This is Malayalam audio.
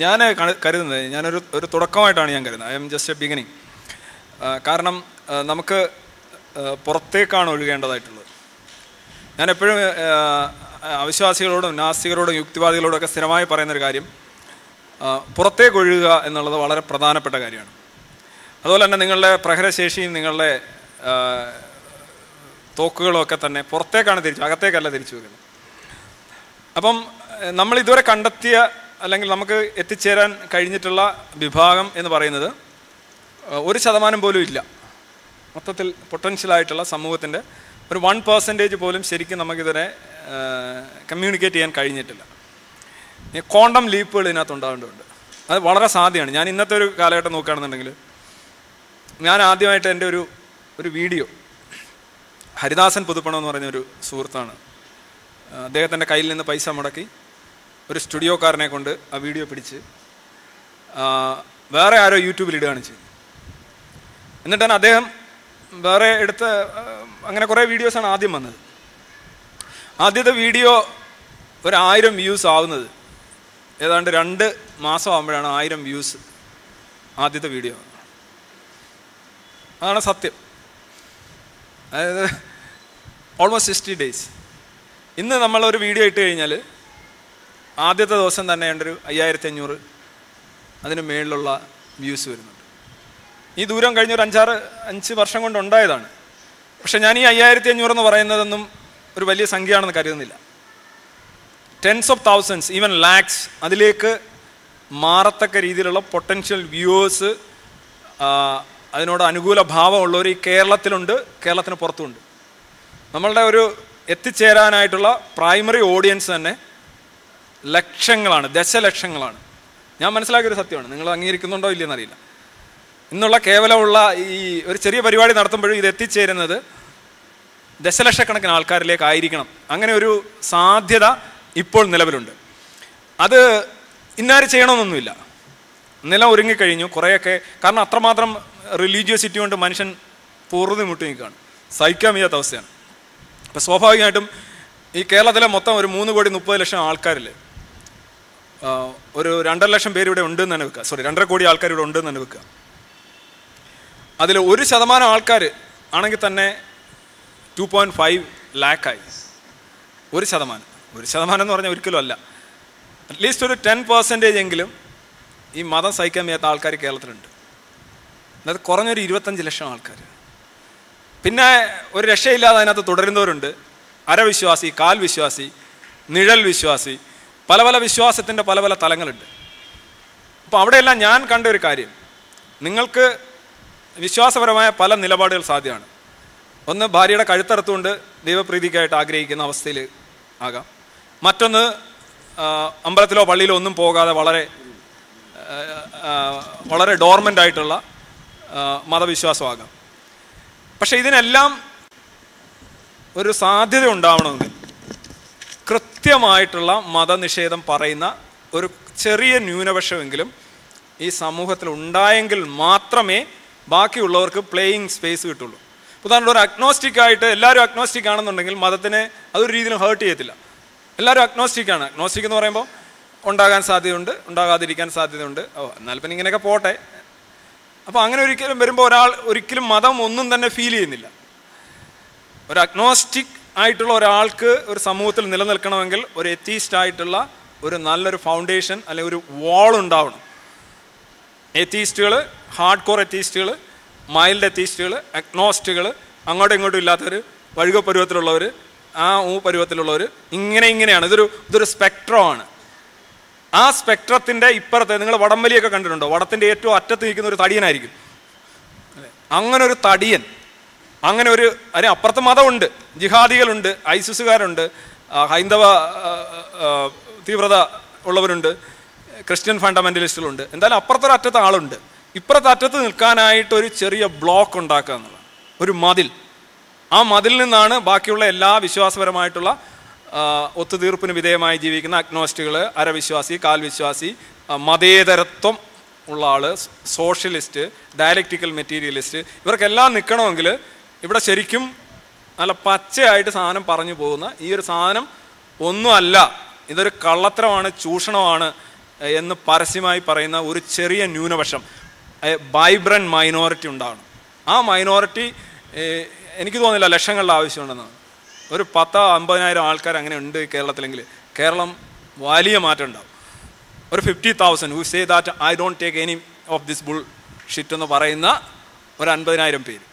ഞാൻ കണ- കരുതുന്നത് ഞാനൊരു ഒരു തുടക്കമായിട്ടാണ് ഞാൻ കരുതുന്നത് I'm just a beginning കാരണം ആ, നമുക്ക് ആ, പുറത്തേക്കാണ് ഒഴുകേണ്ടതായിട്ടുള്ളത് ഞാൻ എപ്പോഴും അവിശ്വാസികളോടും നാസ്തികരോടും യുക്തിവാദികളോടും ഒക്കെ സ്ഥിരമായി പറയുന്നൊരു കാര്യം ആ, പുറത്തേക്ക് ഒഴുകുക എന്നുള്ളത് വളരെ പ്രധാനപ്പെട്ട കാര്യമാണ് അതുപോലെ തന്നെ നിങ്ങളുടെ പ്രഹരശേഷിയും നിങ്ങളുടെ ആ, തോക്കുകളും ഒക്കെ തന്നെ പുറത്തേക്കാണ് തിരിച്ചു അകത്തേക്കല്ല തിരിച്ചു വെക്കുന്നത് അപ്പം എഹ്, നമ്മൾ ഇതുവരെ കണ്ടെത്തിയ അല്ലെങ്കിൽ നമുക്ക് എത്തിച്ചേരാൻ കഴിഞ്ഞിട്ടുള്ള വിഭാഗം എന്ന് പറയുന്നത് ഏഹ്, ഒരു ശതമാനം പോലും ഇല്ല മൊത്തത്തിൽ പൊട്ടൻഷ്യലായിട്ടുള്ള സമൂഹത്തിൻ്റെ ഒരു വൺ പെർസെൻറ്റേജ് പോലും ശരിക്കും നമുക്കിതുവരെ കമ്മ്യൂണിക്കേറ്റ് ചെയ്യാൻ കഴിഞ്ഞിട്ടില്ല ഈ ക്വാണ്ടം ലീപ്പുകൾ ഇതിനകത്ത് ഉണ്ടാകേണ്ടതുണ്ട് അത് വളരെ സാധ്യമാണ് ഞാൻ ഇന്നത്തെ ഒരു കാലഘട്ടം നോക്കുകയാണെന്നുണ്ടെങ്കിൽ ഞാൻ ആദ്യമായിട്ട് എൻ്റെ ഒരു ഒരു വീഡിയോ ഹരിദാസൻ പുതുപ്പണം എന്ന് പറഞ്ഞ ഒരു സുഹൃത്താണ് ആ, അദ്ദേഹത്തിൻ്റെ കയ്യിൽ നിന്ന് പൈസ മുടക്കി ഒരു സ്റ്റുഡിയോക്കാരനെ കൊണ്ട് ആ വീഡിയോ പിടിച്ച് ആ, വേറെ ആരോ യൂട്യൂബിൽ ഇടുകയാണ് ചെയ്യുന്നത് എന്നിട്ടാണ് അദ്ദേഹം വേറെ എടുത്ത ആ, അങ്ങനെ കുറേ വീഡിയോസാണ് ആദ്യം വന്നത് ആദ്യത്തെ വീഡിയോ ഒരു ആയിരം വ്യൂസ് ആവുന്നത് ഏതാണ്ട് രണ്ട് മാസം ആകുമ്പോഴാണ് ആയിരം വ്യൂസ് ആദ്യത്തെ വീഡിയോ അതാണ് സത്യം അതായത് ഓൾമോസ്റ്റ് സിക്സ്റ്റി ഡേയ്സ് ഇന്ന് നമ്മളൊരു വീഡിയോ ഇട്ട് കഴിഞ്ഞാൽ ആദ്യത്തെ ദിവസം തന്നെ ഒരു അയ്യായിരത്തി അഞ്ഞൂറ് അതിന് മേളിലുള്ള വ്യൂസ് വരുന്നുണ്ട് ഈ ദൂരം കഴിഞ്ഞ ഒരു അഞ്ചാറ് അഞ്ച് വർഷം കൊണ്ട് ഉണ്ടായതാണ് പക്ഷെ ഞാൻ ഈ അയ്യായിരത്തി അഞ്ഞൂറ് എന്ന് പറയുന്നതൊന്നും ഒരു വലിയ സംഖ്യയാണെന്ന് കരുതുന്നില്ല tens of thousands even lakhs അതിലേക്ക് മാറത്തക്ക രീതിയിലുള്ള പൊട്ടൻഷ്യൽ വ്യൂവേഴ്സ് അതിനോട് അനുകൂല ഭാവമുള്ളവർ ഈ കേരളത്തിലുണ്ട് കേരളത്തിന് പുറത്തുമുണ്ട് നമ്മളുടെ ഒരു എത്തിച്ചേരാനായിട്ടുള്ള പ്രൈമറി ഓഡിയൻസ് തന്നെ ലക്ഷങ്ങളാണ് ദശലക്ഷങ്ങളാണ് ഞാൻ മനസ്സിലാക്കിയൊരു സത്യമാണ് നിങ്ങൾ അംഗീകരിക്കുന്നുണ്ടോ ഇല്ലയെന്ന് അറിയില്ല ഇന്നുള്ള കേവലമുള്ള ഈ ഒരു ചെറിയ പരിപാടി നടത്തുമ്പോഴും ഇത് എത്തിച്ചേരുന്നത് ദശലക്ഷക്കണക്കിന് ആൾക്കാരിലേക്ക് ആയിരിക്കണം അങ്ങനെ ഒരു സാധ്യത ഇപ്പോൾ നിലവിലുണ്ട് അത് ഇന്നാര് ചെയ്യണമെന്നൊന്നുമില്ല നിലം ഒരുങ്ങിക്കഴിഞ്ഞു കുറേയൊക്കെ കാരണം അത്രമാത്രം റിലീജിയോസിറ്റി കൊണ്ട് മനുഷ്യൻ പൂർണ്ണതി മുട്ടി നിൽക്കുകയാണ് സഹിക്കാൻ വയ്യാത്ത അവസ്ഥയാണ് അപ്പോൾ സ്വാഭാവികമായിട്ടും ഈ കേരളത്തിലെ മൊത്തം ഒരു മൂന്ന് കോടി മുപ്പത് ലക്ഷം ആൾക്കാരിൽ ആ, ഒരു രണ്ടര ലക്ഷം പേര് ഇവിടെ ഉണ്ടെന്ന് തന്നെ വെക്കുക സോറി രണ്ടര കോടി ആൾക്കാർ ഇവിടെ ഉണ്ടെന്ന് തന്നെ വെക്കുക അതിൽ ഒരു ശതമാനം ആൾക്കാർ ആണെങ്കിൽ തന്നെ ടു പോയിൻറ്റ് ഫൈവ് ലാക്കായി ഒരു ശതമാനം ഒരു ശതമാനം എന്ന് പറഞ്ഞാൽ ഒരിക്കലും അല്ല അറ്റ്ലീസ്റ്റ് ഒരു ടെൻ പെർസെൻറ്റേജ് എങ്കിലും ഈ മതം സഹിക്കാൻ വയ്യാത്ത ആൾക്കാർ കേരളത്തിലുണ്ട് അതായത് കുറഞ്ഞൊരു ഇരുപത്തഞ്ച് ലക്ഷം ആൾക്കാർ പിന്നെ ഒരു രക്ഷയില്ലാതെ അതിനകത്ത് തുടരുന്നവരുണ്ട് അരവിശ്വാസി കാൽ വിശ്വാസി നിഴൽ വിശ്വാസി പല പല വിശ്വാസത്തിൻ്റെ പല പല തലങ്ങളുണ്ട് അപ്പോൾ അവിടെയെല്ലാം ഞാൻ കണ്ട ഒരു കാര്യം നിങ്ങൾക്ക് വിശ്വാസപരമായ പല നിലപാടുകൾ സാധ്യമാണ് ഒന്ന് ഭാര്യയുടെ കഴുത്തറുത്തുകൊണ്ട് ദൈവപ്രീതിക്കായിട്ട് ആഗ്രഹിക്കുന്ന അവസ്ഥയിൽ ആകാം മറ്റൊന്ന് ആ, അമ്പലത്തിലോ പള്ളിയിലോ ഒന്നും പോകാതെ വളരെ ആ, ആ, വളരെ ഡോർമെൻ്റ് ആയിട്ടുള്ള ആ, മതവിശ്വാസമാകാം പക്ഷെ ഇതിനെല്ലാം ഒരു സാധ്യത ഉണ്ടാവണമെങ്കിൽ കൃത്യമായിട്ടുള്ള മതനിഷേധം പറയുന്ന ഒരു ചെറിയ ന്യൂനപക്ഷമെങ്കിലും ഈ സമൂഹത്തിൽ ഉണ്ടായെങ്കിൽ മാത്രമേ ബാക്കിയുള്ളവർക്ക് പ്ലേയിങ് സ്പേസ് കിട്ടുള്ളൂ ഉദാഹരണം ഒരു അഗ്നോസ്റ്റിക് ആയിട്ട് എല്ലാവരും അഗ്നോസ്റ്റിക് ആണെന്നുണ്ടെങ്കിൽ മതത്തിനെ അതൊരു രീതിയിലും ഹേർട്ട് ചെയ്യത്തില്ല എല്ലാവരും അഗ്നോസ്റ്റിക് ആണ് അഗ്നോസ്റ്റിക് എന്ന് പറയുമ്പോൾ ഉണ്ടാകാൻ സാധ്യതയുണ്ട് ഉണ്ടാകാതിരിക്കാൻ സാധ്യതയുണ്ട് ഓ എന്നാൽ പിന്നെ ഇങ്ങനെയൊക്കെ പോട്ടെ അപ്പോൾ അങ്ങനെ ഒരിക്കലും വരുമ്പോൾ ഒരാൾ ഒരിക്കലും മതം ഒന്നും തന്നെ ഫീൽ ചെയ്യുന്നില്ല ഒരു അഗ്നോസ്റ്റിക് ആയിട്ടുള്ള ഒരാൾക്ക് ഒരു സമൂഹത്തിൽ നിലനിൽക്കണമെങ്കിൽ ഒരു എത്തീസ്റ്റ് ആയിട്ടുള്ള ഒരു നല്ലൊരു ഫൗണ്ടേഷൻ അല്ലെങ്കിൽ ഒരു വാൾ ഉണ്ടാവണം എത്തീസ്റ്റുകൾ ഹാർഡ് കോർ എത്തീസ്റ്റുകൾ മൈൽഡ് എത്തീസ്റ്റുകൾ അഗ്നോസ്റ്റുകൾ അങ്ങോട്ടും ഇങ്ങോട്ടും ഇല്ലാത്തവർ വഴുക പരുവത്തിലുള്ളവർ ആ ഊ പരുവത്തിലുള്ളവർ ഇങ്ങനെ ഇങ്ങനെയാണ് ഇതൊരു ഇതൊരു സ്പെക്ട്രമാണ് ആ സ്പെക്ട്രത്തിൻ്റെ ഇപ്പുറത്തെ നിങ്ങൾ വടംവലിയൊക്കെ കണ്ടിട്ടുണ്ടോ വടത്തിൻ്റെ ഏറ്റവും അറ്റത്ത് നിൽക്കുന്ന ഒരു തടിയനായിരിക്കും അതെ. അങ്ങനെ ഒരു തടിയൻ അങ്ങനെ ഒരു അതിന് അപ്പുറത്ത് മതമുണ്ട് ജിഹാദികളുണ്ട് ഐസിസുകാരുണ്ട് ആ, ഹൈന്ദവ ആ, ആ, തീവ്രത ഉള്ളവരുണ്ട് ക്രിസ്ത്യൻ ഫണ്ടമെന്റലിസ്റ്റുകളുണ്ട് എന്തായാലും അപ്പുറത്തൊരു അറ്റത്ത് ആളുണ്ട് ഇപ്പുറത്തെ അറ്റത്ത് നിൽക്കാനായിട്ട് ഒരു ചെറിയ ബ്ലോക്ക് ഉണ്ടാക്കുക എന്നുള്ളതാണ് ഒരു മതിൽ ആ മതിൽ നിന്നാണ് ബാക്കിയുള്ള എല്ലാ വിശ്വാസപരമായിട്ടുള്ള ആ, ഒത്തുതീർപ്പിന് വിധേയമായി ജീവിക്കുന്ന അഗ്നോസ്റ്റുകൾ അരവിശ്വാസി കാൽവിശ്വാസി ആ, മതേതരത്വം ഉള്ള ആള് സോഷ്യലിസ്റ്റ് ഡയലക്റ്റിക്കൽ മെറ്റീരിയലിസ്റ്റ് ഇവർക്കെല്ലാം നിൽക്കണമെങ്കിൽ ഇവിടെ ശരിക്കും നല്ല പച്ചയായിട്ട് സാധനം പറഞ്ഞു പോകുന്ന ഈ ഒരു സാധനം ഒന്നുമല്ല ഇതൊരു കള്ളത്തരമാണ് ചൂഷണമാണ് ഏഹ്, എന്ന് പരസ്യമായി പറയുന്ന ഒരു ചെറിയ ന്യൂനപക്ഷം വൈബ്രൻ മൈനോറിറ്റി ഉണ്ടാവണം ആ മൈനോറിറ്റി എനിക്ക് തോന്നുന്നില്ല ലക്ഷങ്ങളുടെ ആവശ്യമുണ്ടെന്നാണ് ഒരു പത്തോ അമ്പതിനായിരം ആൾക്കാർ അങ്ങനെ ഉണ്ട് കേരളത്തിലെങ്കിൽ കേരളം വലിയ മാറ്റം ഉണ്ടാവും ഒരു fifty thousand who say that I don't take any of this bullshit എന്ന് പറയുന്ന ഒരു അൻപതിനായിരം പേര്